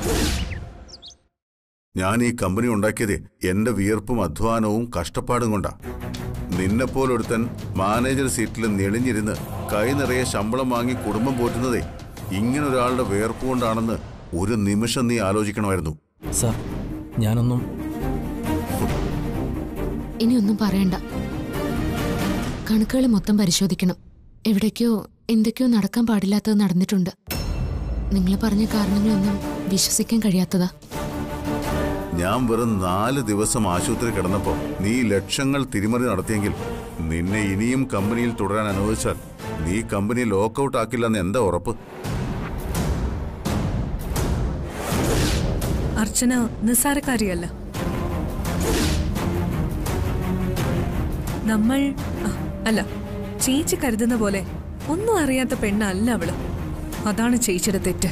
ഞാൻ ഈ കമ്പനി ഉണ്ടാക്കിയതേ എന്റെ വിയർപ്പും അധ്വാനവും കഷ്ടപ്പാടും കൊണ്ടാ നിന്നെപ്പോലൊരുത്തൻ മാനേജർ സീറ്റിൽ നെളിഞ്ഞിരുന്ന് കൈ നിറയെ ശമ്പളം വാങ്ങി കുടുംബം പോറ്റുന്നതേ ഇങ്ങനൊരാളുടെ വിയർപ്പ് കൊണ്ടാണെന്ന് ഒരു നിമിഷം നീ ആലോചിക്കണമായിരുന്നു സാർ ഞാനൊന്നും ഇനി ഒന്നും പറയണ്ട കണക്കുകൾ മൊത്തം പരിശോധിക്കണം എവിടേക്കോ എന്തൊക്കെയോ നടക്കാൻ പാടില്ലാത്തത് നടന്നിട്ടുണ്ട് നിങ്ങൾ പറഞ്ഞ കാരണങ്ങളൊന്നും വിശ്വസിക്കാൻ കഴിയാത്തതാ ഞാൻ വെറും നാല് ദിവസം ആശുപത്രി കിടന്നപ്പോ നീ ലക്ഷങ്ങൾ തിരിമറി നടത്തിയെങ്കിൽ നിന്നെ ഇനിയും കമ്പനിയിൽ തുടരാൻ അനുവദിച്ചാൽ നീ കമ്പനി ലോക്കൌട്ട് ആക്കില്ലെന്ന് എന്താ ഉറപ്പ് അർച്ചന നിസ്സാരക്കാരിയല്ല നമ്മൾ ആ, അല്ല ചേച്ചി കരുതുന്ന പോലെ ഒന്നും അറിയാത്ത പെണ്ണല്ല അവള് അതാണ് ചേച്ചിയുടെ തെറ്റ്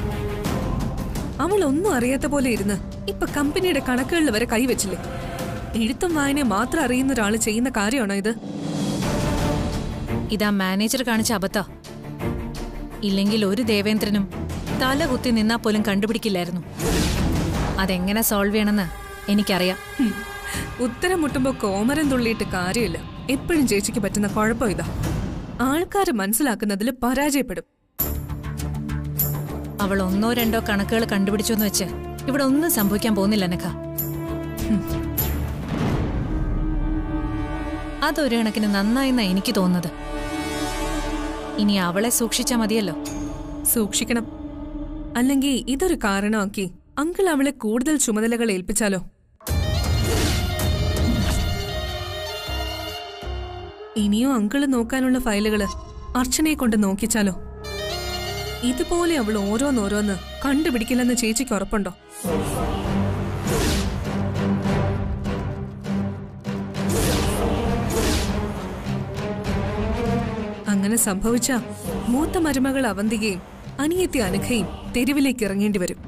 അവൾ ഒന്നും അറിയാത്ത പോലെ ഇരുന്ന് ഇപ്പൊ കമ്പനിയുടെ കണക്കുകളിൽ വരെ കൈവച്ചില്ലേ എഴുത്തും വായനയും മാത്രം അറിയുന്ന ഒരാൾ ചെയ്യുന്ന കാര്യമാണോ ഇത് ഇതാ മാനേജർ കാണിച്ച അബദ്ധ ഇല്ലെങ്കിൽ ഒരു ദേവേന്ദ്രനും തല കുത്തി നിന്നാ പോലും കണ്ടുപിടിക്കില്ലായിരുന്നു അതെങ്ങനെ സോൾവ് ചെയ്യണമെന്ന് എനിക്കറിയാം ഹും. ഉത്തരം മുട്ടുമ്പോ കോമരം തുള്ളിയിട്ട് കാര്യമില്ല എപ്പോഴും ചേച്ചിക്ക് പറ്റുന്ന കുഴപ്പം ഇതാ ആൾക്കാര് മനസ്സിലാക്കുന്നതിൽ പരാജയപ്പെടും അവൾ ഒന്നോ രണ്ടോ കണക്കുകൾ കണ്ടുപിടിച്ചു എന്ന് വെച്ച് ഇവിടെ ഒന്നും സംഭവിക്കാൻ പോകുന്നില്ല നഖ അതൊരു കണക്കിന് നന്നായെന്നാ എനിക്ക് തോന്നുന്നത് ഇനി അവളെ സൂക്ഷിച്ചാ മതിയല്ലോ സൂക്ഷിക്കണം അല്ലെങ്കിൽ ഇതൊരു കാരണമാക്കി അങ്കിൾ അവളെ കൂടുതൽ ചുമതലകൾ ഏൽപ്പിച്ചാലോ ഇനിയും അങ്കിള് നോക്കാനുള്ള ഫയലുകള് അർച്ചനയെ കൊണ്ട് നോക്കിച്ചാലോ ഇതുപോലെ അവൾ ഓരോന്നോരോന്ന് കണ്ടുപിടിക്കില്ലെന്ന് ചേച്ചിക്ക് ഉറപ്പുണ്ടോ അങ്ങനെ സംഭവിച്ച മൂത്ത മരുമകൾ അവന്തികയും അനിയത്തി അനഘയും തെരുവിലേക്ക് ഇറങ്ങേണ്ടി വരും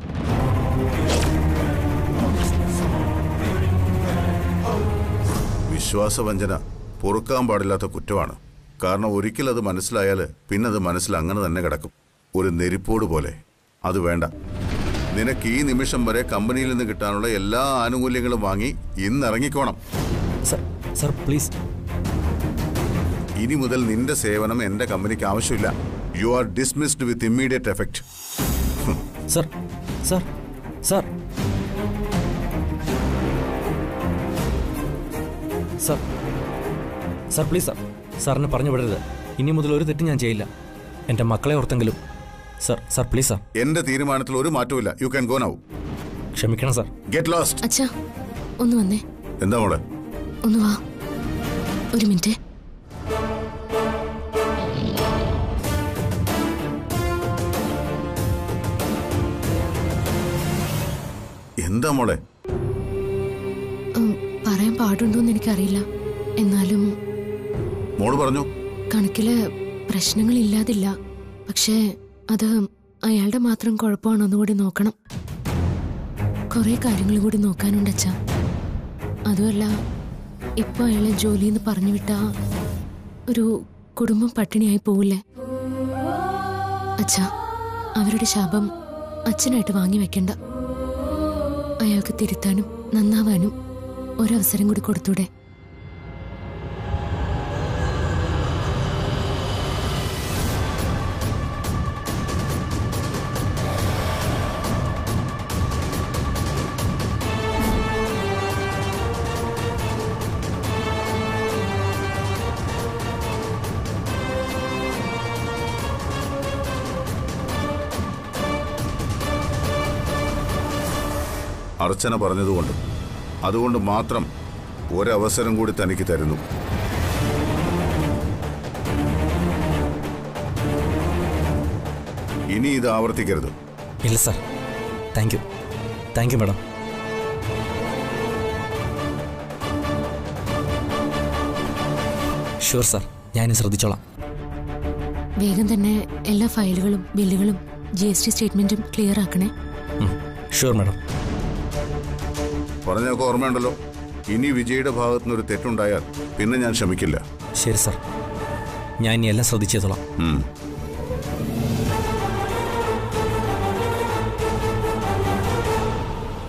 വിശ്വാസവഞ്ചന പൊറുക്കാൻ പാടില്ലാത്ത കുറ്റമാണ് കാരണം ഒരിക്കൽ അത് മനസ്സിലായാൽ പിന്നെ അത് മനസ്സിൽ അങ്ങനെ തന്നെ കിടക്കും ഒരു നെരിപ്പോട് പോലെ അത് വേണ്ട നിനക്ക് ഈ നിമിഷം വരെ കമ്പനിയിൽ നിന്ന് കിട്ടാനുള്ള എല്ലാ ആനുകൂല്യങ്ങളും വാങ്ങി ഇന്ന് ഇറങ്ങിക്കോണം സർ സർ പ്ലീസ് ഇനി മുതൽ നിന്റെ സേവനം എന്റെ കമ്പനിക്ക് ആവശ്യമില്ല you are dismissed with immediate effect sir sir sir sir sir please sir സാറിനെ പറഞ്ഞു വിടരുത് ഇനി മുതൽ ഒരു തെറ്റും ഞാൻ ചെയ്യില്ല എൻ്റെ മക്കളെ ഓർത്തെങ്കിലും സർ സർ പ്ലീസ് സർ എന്റെ തീരുമാനത്തിൽ ഒരു മാറ്റവുമില്ല യു ക്യാൻ ഗോ നൗ ക്ഷമിക്കണം സർ ഗെറ്റ് ലോസ്റ്റ് അച്ഛാ ഒന്ന് വന്നേ എന്താ മോളെ ഒന്ന് വാ ഒരു മിനിറ്റ് എന്താ മോളെ ഉം, പറയാൻ പാടുണ്ടോന്ന് എനിക്കറിയില്ല എന്നാലും മോള് പറഞ്ഞു കണക്കില് പ്രശ്നങ്ങളില്ലാതില്ല പക്ഷേ അത് അയാളുടെ മാത്രം കുഴപ്പമാണോന്ന് കൂടി നോക്കണം കുറെ കാര്യങ്ങൾ കൂടി നോക്കാനുണ്ട് അച്ഛാ അതുമല്ല ഇപ്പൊ അയാളെ ജോലിയിൽ നിന്ന് പറഞ്ഞു വിട്ടാ ഒരു കുടുംബം പട്ടിണിയായി പോവില്ലേ അച്ഛാ അവരുടെ ശാപം അച്ഛനായിട്ട് വാങ്ങി വെക്കണ്ട അയാൾക്ക് തിരുത്താനും നന്നാവാനും ഒരവസരം കൂടി കൊടുത്തൂടെ അർച്ചന പറഞ്ഞതുകൊണ്ട് അതുകൊണ്ട് മാത്രം ഒരവസരം കൂടി തനിക്ക് തരുന്നു ഇനി ഇത് ആവർത്തിക്കരുത് ഇല്ല sir thank you thank you madam sure sir ഞാനിനി ശ്രദ്ധിച്ചോളാം വേഗം തന്നെ എല്ലാ ഫയലുകളും ബില്ലുകളും ജി എസ് ടി സ്റ്റേറ്റ്മെന്റും ക്ലിയർ ആക്കണേ ഷുവർ മാഡം പറഞ്ഞൊക്കെ ഓർമ്മയുണ്ടല്ലോ ഇനി വിജയുടെ ഭാഗത്തുനിന്ന് ഒരു തെറ്റുണ്ടായാൽ പിന്നെ ഞാൻ ക്ഷമിക്കില്ല ശരി സർ ഞാൻ ഇനി എല്ലാം ശ്രദ്ധിച്ചു ചെയ്തോളാം ഉം.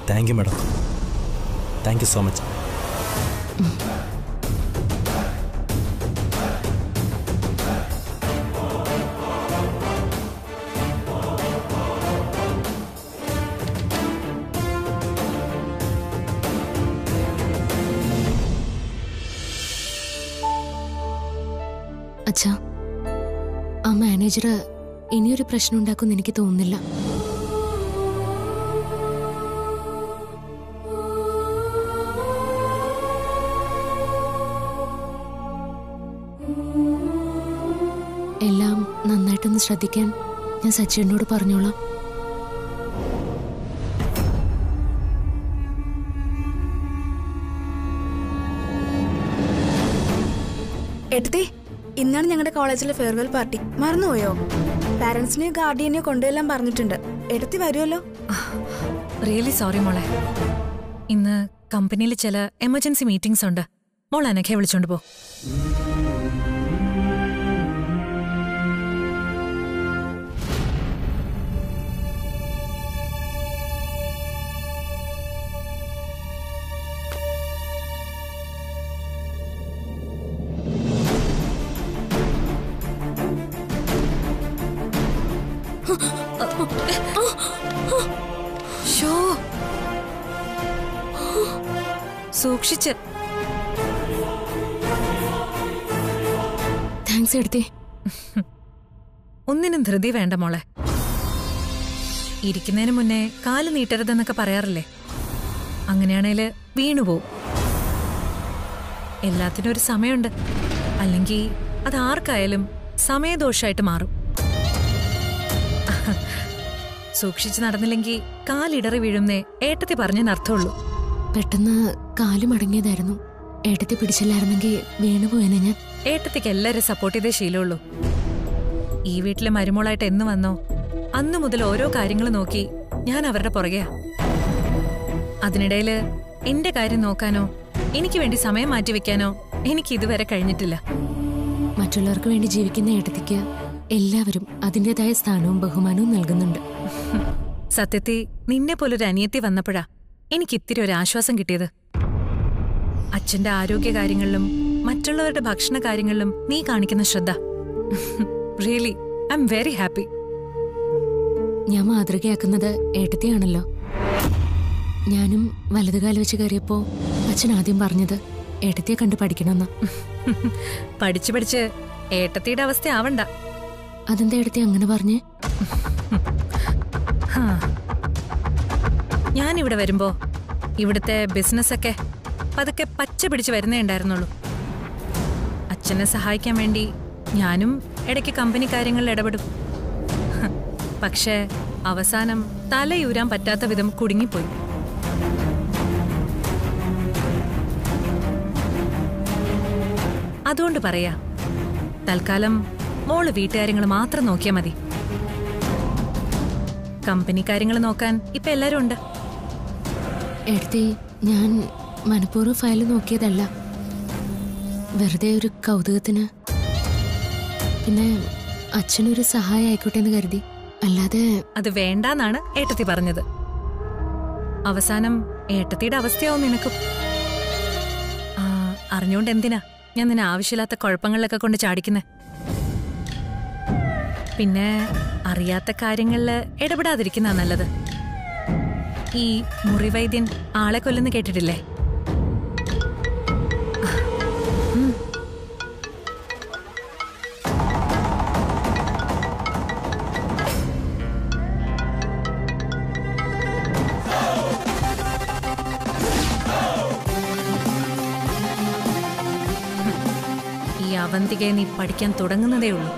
Thank you madam thank you so much അച്ഛാ ആ മാനേജർ ഇനിയൊരു പ്രശ്നം ഉണ്ടാക്കുമെന്ന് എനിക്ക് തോന്നുന്നില്ല എല്ലാം നന്നായിട്ടൊന്ന് ശ്രദ്ധിക്കാൻ ഞാൻ സച്ചിനോട് പറഞ്ഞോളാം എട്ടത്തി ഇന്നാണ് ഞങ്ങളുടെ കോളേജിലെ ഫെയർവെൽ പാർട്ടി മറന്നുപോയോ പാരന്റ്സിനെയോ ഗാർഡിയനെയോ കൊണ്ടുവരാൻ പറഞ്ഞിട്ടുണ്ട് എടത്തി വരുമല്ലോ റിയലി സോറി മോളെ ഇന്ന് കമ്പനിയിൽ ചില എമർജൻസി മീറ്റിംഗ്സ് ഉണ്ട് മോൾ അനഘയെ വിളിച്ചോണ്ട് പോ ഷോ സൂക്ഷിച്ച് താങ്ക്സ് എടുത്തേ ഒന്നിനും ധൃതി വേണ്ട മോളെ ഇരിക്കുന്നതിന് മുന്നേ കാല് നീട്ടരുതെന്നൊക്കെ പറയാറില്ലേ അങ്ങനെയാണേല് വീണുപോവും എല്ലാത്തിനും ഒരു സമയമുണ്ട് അല്ലെങ്കിൽ അത് ആർക്കായാലും സമയദോഷമായിട്ട് മാറും സൂക്ഷിച്ച് നടന്നില്ലെങ്കിൽ കാലിടറി വീഴുന്നേ ഏട്ടത്തി പറഞ്ഞതിനർത്ഥമുള്ളൂ പെട്ടെന്ന് കാല് മടങ്ങിയതായിരുന്നു ഏട്ടത്തെ പിടിച്ചില്ലായിരുന്നെങ്കിൽ വീണുപോയനെ ഞാൻ ഏട്ടത്തിക്ക് എല്ലാവരും സപ്പോർട്ട് ചെയ്തേ ശീലമുള്ളൂ ഈ വീട്ടിലെ മരുമോളായിട്ട് എന്ന് വന്നോ അന്നു മുതൽ ഓരോ കാര്യങ്ങൾ നോക്കി ഞാൻ അവരുടെ പുറകെയാ അതിനിടയില് എന്റെ കാര്യം നോക്കാനോ എനിക്ക് വേണ്ടി സമയം മാറ്റിവെക്കാനോ എനിക്ക് ഇതുവരെ കഴിഞ്ഞിട്ടില്ല മറ്റുള്ളവർക്ക് വേണ്ടി ജീവിക്കുന്ന ഏട്ടത്തിക്ക് എല്ലാവരും അതിൻ്റെതായ സ്ഥാനവും ബഹുമാനവും നൽകുന്നുണ്ട് സത്യത്തിൽ നിന്നെ പോലൊരു അനിയത്തി വന്നപ്പോഴാ എനിക്ക് ഇത്തിരി ഒരു ആശ്വാസം കിട്ടിയത് അച്ഛന്റെ ആരോഗ്യ കാര്യങ്ങളിലും മറ്റുള്ളവരുടെ ഭക്ഷണ കാര്യങ്ങളിലും നീ കാണിക്കുന്ന ശ്രദ്ധ really I am very happy ഞാൻ മാതൃകയാക്കുന്നത് ഏട്ടത്തെയാണല്ലോ ഞാനും വലതുകാല് വെച്ച് കയറിയപ്പോ അച്ഛൻ ആദ്യം പറഞ്ഞത് ഏട്ടത്തിയെ കണ്ട് പഠിക്കണമെന്ന് പഠിച്ചു പഠിച്ച് ഏട്ടത്തിയുടെ അവസ്ഥ ആവണ്ട അതെന്താ ഏട്ടത്തി അങ്ങനെ പറഞ്ഞേ ഹാ. ഞാനിവിടെ വരുമ്പോ ഇവിടുത്തെ ബിസിനസ്സൊക്കെ പതുക്കെ പച്ച പിടിച്ച് വരുന്നേ ഉണ്ടായിരുന്നുള്ളൂ അച്ഛനെ സഹായിക്കാൻ വേണ്ടി ഞാനും ഇടയ്ക്ക് കമ്പനി കാര്യങ്ങളിൽ ഇടപെടും ഹ. പക്ഷേ അവസാനം തലയൂരാൻ പറ്റാത്ത വിധം കുടുങ്ങിപ്പോയി അതുകൊണ്ട് പറയാ തൽക്കാലം മോള് വീട്ടുകാര്യങ്ങൾ മാത്രം നോക്കിയാൽ മതി കമ്പനി കാര്യങ്ങൾ നോക്കാൻ ഇപ്പൊ എല്ലാരും ഉണ്ട് ഏട്ടത്തി ഞാൻ മനഃപൂർവ്വം ഫയൽ നോക്കിയതല്ല വെറുതെ ഒരു കൗതുകത്തിന് പിന്നെ അച്ഛനൊരു സഹായം ആയിക്കോട്ടെ എന്ന് കരുതി അല്ലാതെ അത് വേണ്ടാന്നാണ് ഏട്ടത്തി പറഞ്ഞത് അവസാനം ഏട്ടത്തിയുടെ അവസ്ഥയാവും നിനക്കും ആ, അറിഞ്ഞോണ്ട് എന്തിനാ ഞാൻ നിന്നെ ആവശ്യമില്ലാത്ത കുഴപ്പങ്ങളിലൊക്കെ കൊണ്ട് ചാടിക്കുന്നേ പിന്നെ അറിയാത്ത കാര്യങ്ങളില് ഇടപെടാതിരിക്കുന്ന നല്ലത് ഈ മുറിവൈദ്യൻ ആളെ കൊല്ലുന്ന കേട്ടിട്ടില്ലേ ഈ അവന്തികയെ നീ പഠിക്കാൻ തുടങ്ങുന്നതേ ഉള്ളൂ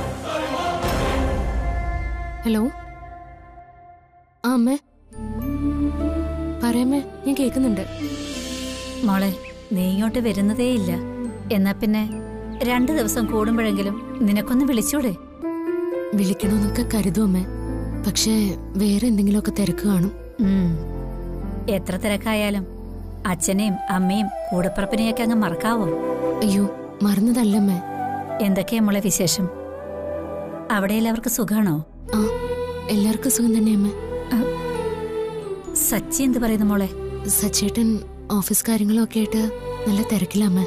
ഹലോ ആ അമ്മേ പറയാമേ ഞാൻ കേൾക്കുന്നുണ്ട് മോളെ നീ ഇങ്ങോട്ട് വരുന്നതേയില്ല എന്നാ പിന്നെ രണ്ടു ദിവസം കൂടുമ്പോഴെങ്കിലും നിനക്കൊന്ന് വിളിച്ചൂടെ വിളിക്കണമെന്നൊക്കെ കരുതും അമ്മേ പക്ഷേ വേറെ എന്തെങ്കിലുമൊക്കെ തിരക്ക് കാണും ഉം. എത്ര തിരക്കായാലും അച്ഛനെയും അമ്മയും കൂടപ്പറപ്പിനെയൊക്കെ അങ്ങ് മറക്കാവോ അയ്യോ മറന്നതല്ലമ്മേ എന്തൊക്കെയാ മോളെ വിശേഷം അവിടെ എല്ലാവർക്കും സുഖാണോ ആ എല്ലാവർക്കും സുഖം തന്നെ അമ്മേ സച്ചി എന്ത് പറയുന്നു മോളെ സച്ചേട്ടൻ ഓഫീസ് കാര്യങ്ങളും ഒക്കെ ആയിട്ട് നല്ല തിരക്കില്ല അമ്മ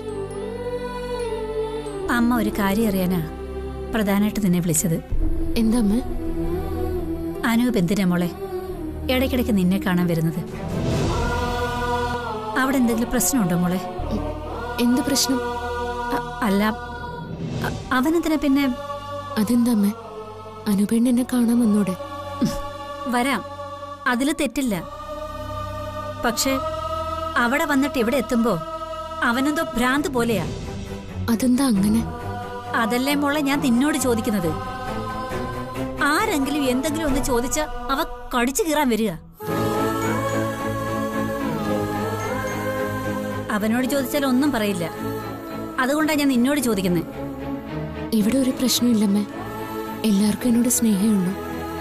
അമ്മ ഒരു കാര്യം അറിയാനാ പ്രധാനമായിട്ട് നിന്നെ വിളിച്ചത് എന്താ അമ്മ അനൂപ് എന്തിനാ മോളെ ഇടയ്ക്കിടയ്ക്ക് നിന്നെ കാണാൻ വരുന്നത് അവിടെ എന്തെങ്കിലും പ്രശ്നമുണ്ടോ മോളെ എന്ത് പ്രശ്നം അ- അല്ല അ- അവനെന്തിനാ പിന്നെ അതെന്താ അമ്മ അനുപേണ്ണ എന്നെ കാണാൻ വന്നൂടെ വരാം അതിൽ തെറ്റില്ല പക്ഷെ അവിടെ വന്നിട്ട് ഇവിടെ എത്തുമ്പോ അവനെന്തോ ഭ്രാന്ത് പോലെയാ അതെന്താ അങ്ങനെ അതല്ലേ മോളെ ഞാൻ നിന്നോട് ചോദിക്കുന്നത് ആരെങ്കിലും എന്തെങ്കിലും ഒന്ന് ചോദിച്ച അവ കടിച്ചു കീറാൻ വരിക അവനോട് ചോദിച്ചാൽ ഒന്നും പറയില്ല അതുകൊണ്ടാ ഞാൻ നിന്നോട് ചോദിക്കുന്നത് ഇവിടെ ഒരു പ്രശ്നമില്ലമ്മേ എല്ലാവർക്കും എന്നോട് സ്നേഹമേ ഉള്ളൂ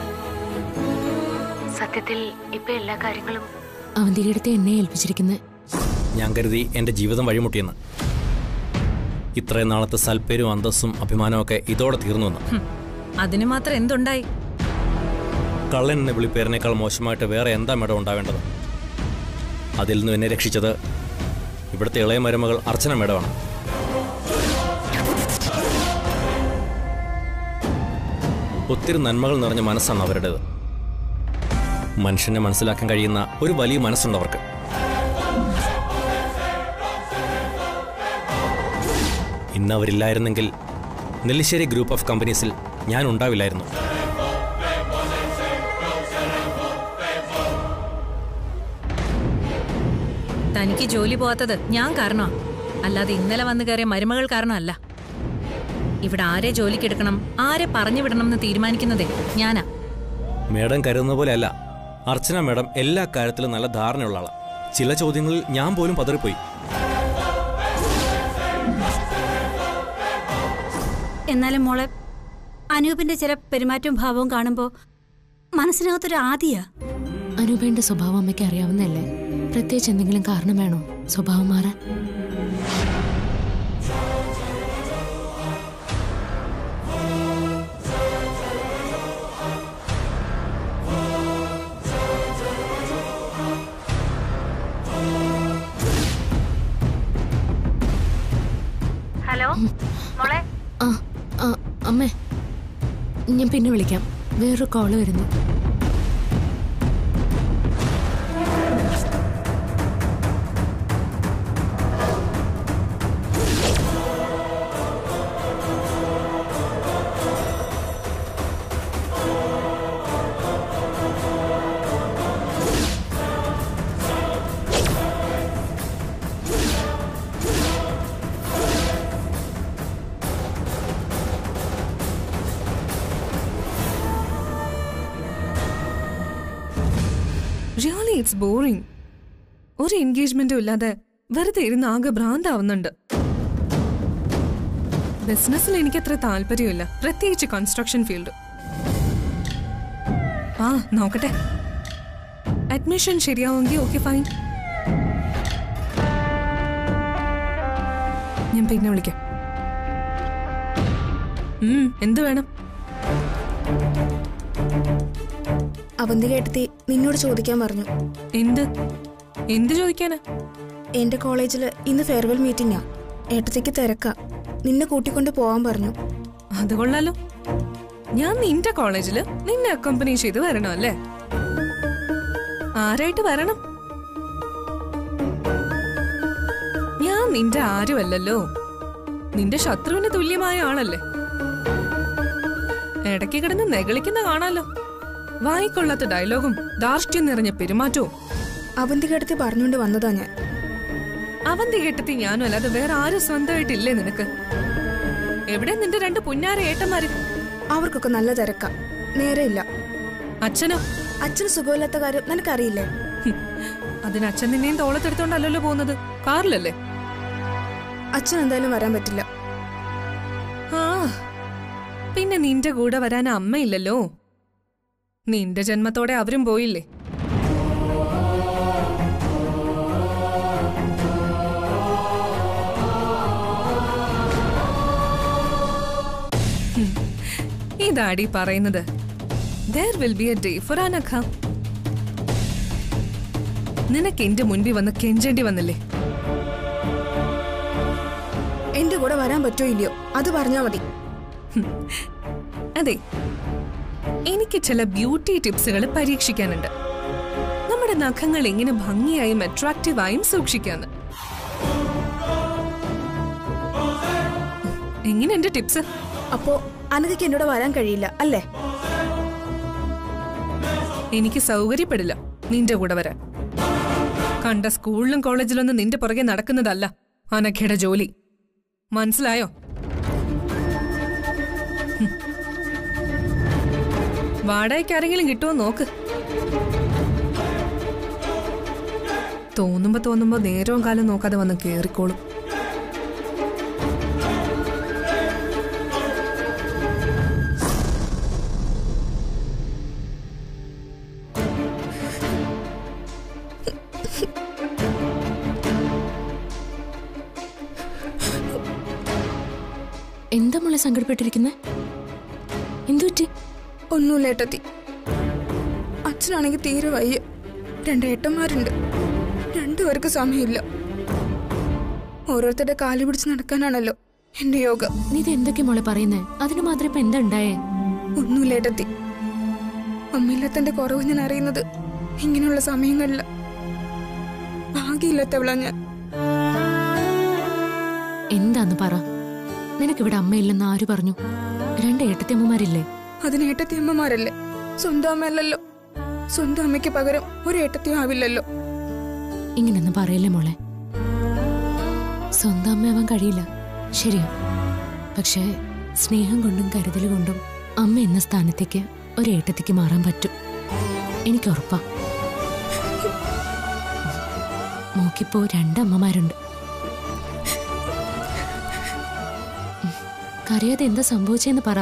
സത്യത്തിൽ ഇപ്പൊ എല്ലാ കാര്യങ്ങളും അവന്തികടുത്ത് എന്നെ ഏൽപ്പിച്ചിരിക്കുന്നത് ഞാൻ കരുതി എൻ്റെ ജീവിതം വഴിമുട്ടിയെന്ന് ഇത്രയും നാളത്തെ സൽപ്പേരും അന്തസ്സും അഭിമാനവും ഒക്കെ ഇതോടെ തീർന്നുവെന്ന് ഹും, അതിന് മാത്രം എന്തുണ്ടായി കള്ളൻ എന്ന വിളിപ്പേരിനേക്കാൾ മോശമായിട്ട് വേറെ എന്താ മേഡം ഉണ്ടാവേണ്ടത് അതിൽ നിന്നും എന്നെ രക്ഷിച്ചത് ഇവിടുത്തെ ഇളയ മരുമകൾ അർച്ചന മേഡമാണ് ഒത്തിരി നന്മകൾ നിറഞ്ഞ മനസ്സാണ് അവരുടേത് മനുഷ്യനെ മനസ്സിലാക്കാൻ കഴിയുന്ന ഒരു വലിയ മനസ്സുണ്ട് അവർക്ക് ഇന്ന് അവരില്ലായിരുന്നെങ്കിൽ നെല്ലിശ്ശേരി ഗ്രൂപ്പ് ഓഫ് കമ്പനീസിൽ ഞാൻ ഉണ്ടാവില്ലായിരുന്നു തനിക്ക് ജോലി പോവാത്തത് ഞാൻ കാരണമാ അല്ലാതെ ഇന്നലെ വന്നു കയറിയ മരുമകൾ കാരണമല്ല ഇവിടെ ആരെ ജോലിക്കെടുക്കണം ആരെ പറഞ്ഞു വിടണം എന്ന് തീരുമാനിക്കുന്നതേ ഞാനാ മേഡം കരുതുന്ന പോലെയല്ല അർച്ചന മേഡം എല്ലാ കാര്യത്തിലും നല്ല ധാരണയുള്ള ആളാണ് ചില ചോദ്യങ്ങളിൽ ഞാൻ പോലും പതറിപ്പോയി എന്നാലും മോളെ അനൂപിന്റെ ചില പെരുമാറ്റവും ഭാവവും കാണുമ്പോ മനസ്സിനകത്തൊരു ആദിയാ അനുപേന്റെ സ്വഭാവം അമ്മയ്ക്ക് അറിയാവുന്നതല്ലേ പ്രത്യേകിച്ച് എന്തെങ്കിലും കാരണം വേണോ സ്വഭാവം മാറാൻ ഹലോ മോളെ ആ ആ അമ്മേ ഞാൻ പിന്നെ വിളിക്കാം വേറൊരു കോള് വരുന്നു റിയലി ഇറ്റ്സ് ബോറിംഗ് ഒരു എൻഗേജ്മെന്റും ഇല്ലാതെ വെറുതെ ഇരുന്ന് ആകെ ഭ്രാന്താവുന്നുണ്ട് ബിസിനസ്സിൽ എനിക്ക് അത്ര താല്പര്യമില്ല പ്രത്യേകിച്ച് കൺസ്ട്രക്ഷൻ ഫീൽഡ് ആ നോക്കട്ടെ അഡ്മിഷൻ ശരിയാവുമെങ്കിൽ ഓക്കെ ഫൈൻ ഞാൻ പിന്നെ വിളിക്കാം ഉം, എന്ത് വേണം അവന്തിക എടുത്തി നിന്നോട് ചോദിക്കാൻ പറഞ്ഞു എന്ത് എന്ത് ചോദിക്കാനാ എന്റെ കോളേജിൽ ഇന്ന് ഫെയർവെൽ മീറ്റിംഗാ ഏട്ടത്തേക്ക് തിരക്കാ നിന്നെ കൂട്ടിക്കൊണ്ട് പോവാൻ പറഞ്ഞു അത് കൊള്ളാലോ ഞാൻ നിന്റെ കോളേജില് നിന്നെ അക്കോമ്പനി ചെയ്ത് വരണം അല്ലേ ആരായിട്ട് വരണം ഞാൻ നിന്റെ ആരുമല്ലല്ലോ നിന്റെ ശത്രുവിന് തുല്യമായ ആളല്ലേ ഇടയ്ക്ക് കിടന്ന് നെകളിക്കുന്ന കാണാലോ വായിക്കൊള്ളാത്ത ഡയലോഗും ധാർഷ്ട്യം നിറഞ്ഞ പെരുമാറ്റവും അവന്തിക എടുത്തി പറഞ്ഞുകൊണ്ട് വന്നതാ ഞാൻ അവന്തി കെട്ടത്തി ഞാനും അല്ലാതെ വേറെ ആരും സ്വന്തമായിട്ടില്ലേ നിനക്ക് എവിടെ നിന്റെ രണ്ട് പുന്നാര ഏട്ടന്മാര് അവർക്കൊക്കെ നല്ല തിരക്കാ നേരെയില്ല അച്ഛനോ അച്ഛന് സുഖമില്ലാത്ത കാര്യം നിനക്കറിയില്ലേ ഹും, അതിന് അച്ഛൻ നിന്നെയും തോളത്തെടുത്തോണ്ടല്ലോ പോകുന്നത് കാറിലല്ലേ അച്ഛൻ എന്തായാലും വരാൻ പറ്റില്ല ആ പിന്നെ നിന്റെ കൂടെ വരാൻ അമ്മയില്ലല്ലോ നിന്റെ ജന്മത്തോടെ അവരും പോയില്ലേ ഹും, ഇതാടി പറയുന്നത് there will be a day for Anagha നിനക്ക് എന്റെ മുൻപിൽ വന്ന് കെഞ്ചേണ്ടി വന്നില്ലേ എന്റെ കൂടെ വരാൻ പറ്റോ ഇല്ലയോ അത് പറഞ്ഞാ മതി അതെ എനിക്ക് ചില ബ്യൂട്ടി ടിപ്സുകൾ പരീക്ഷിക്കാനുണ്ട് നമ്മുടെ നഖങ്ങൾ എങ്ങനെ ഭംഗിയായും അട്രാക്റ്റീവായും സൂക്ഷിക്കാന്ന് എങ്ങനെ എന്റെ ടിപ്സ് അപ്പോ അനഘയ്ക്ക് എന്നോട് വരാൻ കഴിയില്ല അല്ലേ എനിക്ക് സൗകര്യപ്പെടില്ല നിന്റെ കൂടെ വരാൻ കണ്ട സ്കൂളിലും കോളേജിലൊന്നും നിന്റെ പുറകെ നടക്കുന്നതല്ല അനഘയുടെ ജോലി മനസ്സിലായോ ഹും. വാടകയ്ക്ക് ആരെങ്കിലും കിട്ടുമോ നോക്ക് തോന്നുമ്പോ തോന്നുമ്പോ നേരവും കാലം നോക്കാതെ വന്ന് കേറിക്കോളും എന്താ മോളെ സങ്കടപ്പെട്ടിരിക്കുന്നത് എന്തു പറ്റി ഒന്നുമില്ല ഏട്ടത്തി അച്ഛനാണെങ്കിൽ തീരെ വയ്യ രണ്ട് ഏട്ടന്മാരുണ്ട് രണ്ടുപേർക്ക് സമയമില്ല ഓരോരുത്തരുടെ കാല് പിടിച്ച് നടക്കാനാണല്ലോ എന്റെ യോഗ നീ ഇത് എന്തൊക്കെ മോളെ പറയുന്നേ അതിന് മാത്രം ഇപ്പൊ എന്താ ഉണ്ടായേ ഒന്നുമില്ല ഏട്ടത്തി അമ്മയില്ലാത്തന്റെ കുറവ് ഞാൻ അറിയുന്നത് ഇങ്ങനെയുള്ള സമയങ്ങളില് ഭാഗ്യമില്ലാത്തവളാ ഞാൻ എന്താന്ന് പറ നിനക്കിവിടെ അമ്മയില്ലെന്ന് ആര് പറഞ്ഞു രണ്ട് ഏട്ടത്തിയമ്മമാരില്ലേ അതിന് ഏട്ടത്തി അമ്മമാരല്ലേ സ്വന്തം അമ്മയല്ലല്ലോ സ്വന്തം അമ്മയ്ക്ക് പകരം ഒരു ഏട്ടത്തിയും ആവില്ലല്ലോ ഇങ്ങനൊന്നും പറയല്ലേ മോളെ സ്വന്തം അമ്മയാവാൻ കഴിയില്ല ശരിയാ പക്ഷേ സ്നേഹം കൊണ്ടും കരുതൽ കൊണ്ടും അമ്മ എന്ന സ്ഥാനത്തേക്ക് ഒരു ഏട്ടത്തിക്ക് മാറാൻ പറ്റും എനിക്ക് ഉറപ്പാ മോക്കിപ്പോ രണ്ടമ്മമാരുണ്ട് ഉം. കരയാതെ എന്താ സംഭവിച്ചെന്ന് പറ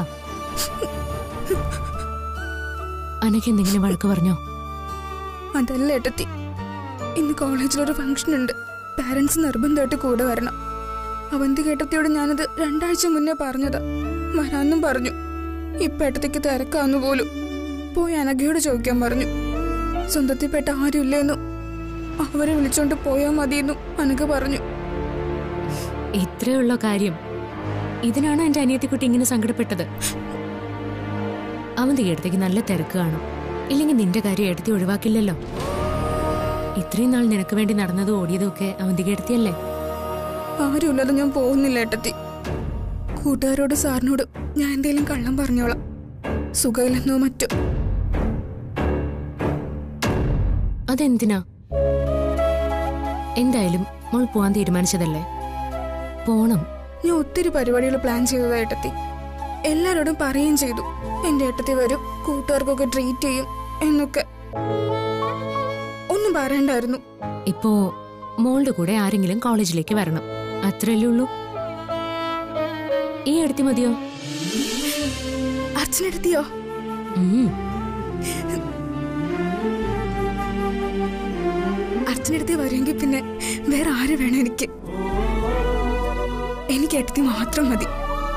അനക്ക് എന്തെങ്കിലും വഴക്ക് പറഞ്ഞോ അതല്ല ഏട്ടത്തി ഇന്ന് കോളേജിലൊരു ഫംഗ്ഷൻ ഉണ്ട് പാരന്റ്സ് നിർബന്ധമായിട്ട് കൂടെ വരണം അവന്തി കേട്ടത്തിയോട് ഞാനത് രണ്ടാഴ്ച മുന്നേ പറഞ്ഞതാ വരാന്നും പറഞ്ഞു ഇപ്പൊ ഏട്ടത്തിക്ക് തിരക്കാന്നു പോലും പോയി അനഘയോട് ചോദിക്കാൻ പറഞ്ഞു സ്വന്തത്തിൽപ്പെട്ട ആരുമില്ലേന്നും അവരെ വിളിച്ചോണ്ട് പോയാ മതിയെന്നും അനഘ പറഞ്ഞു ഇത്രയുള്ള കാര്യം ഇതിനാണ് എന്റെ അനിയത്തിക്കുട്ടി ഇങ്ങനെ സങ്കടപ്പെട്ടത് അവന്റെ അടുത്തേക്ക് നല്ല തിരക്ക് കാണും ഇല്ലെങ്കിൽ നിന്റെ കാര്യം എടുത്തി ഒഴിവാക്കില്ലല്ലോ ഇത്രയും നാൾ നിനക്ക് വേണ്ടി നടന്നതും ഓടിയതും ഒക്കെ അവന്തിക എടുത്തിയല്ലേ ആരുമില്ലാതെ ഞാൻ പോകുന്നില്ല ഏട്ടത്തി കൂട്ടുകാരോട് സാറിനോട് ഞാൻ എന്തേലും കള്ളം പറഞ്ഞോളാം സുഖമില്ലെന്നോ മറ്റോ അതെന്തിനാ എന്തായാലും മോൾ പോവാൻ തീരുമാനിച്ചതല്ലേ പോണം ഞാൻ ഒത്തിരി പരിപാടികൾ പ്ലാൻ ചെയ്തതാ ഏട്ടത്തി എല്ലാരോടും പറയുകയും ചെയ്തു എന്റെ ഏട്ടത്തി വരും കൂട്ടുകാർക്കൊക്കെ ട്രീറ്റ് ചെയ്യും എന്നൊക്കെ ഒന്നും പറയണ്ടായിരുന്നു ഇപ്പോ മോളുടെ കൂടെ ആരെങ്കിലും കോളേജിലേക്ക് വരണം അത്രയല്ലേ ഉള്ളൂ ഈ അടുത്തി മതിയോ അച്ഛനെടുത്തിയോ ഉം അച്ഛനെടുത്തി വരുമെങ്കിൽ പിന്നെ വേറെ ആര് വേണം എനിക്ക് എനിക്ക് ഏട്ടത്തി മാത്രം മതി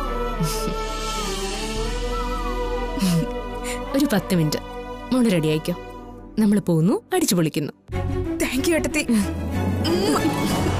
ഒരു പത്ത് മിനിറ്റ് മോള് റെഡി ആയിക്കോ നമ്മൾ പോകുന്നു അടിച്ചു പൊളിക്കുന്നു താങ്ക് യു ഏട്ടത്തി ഉമ്മ.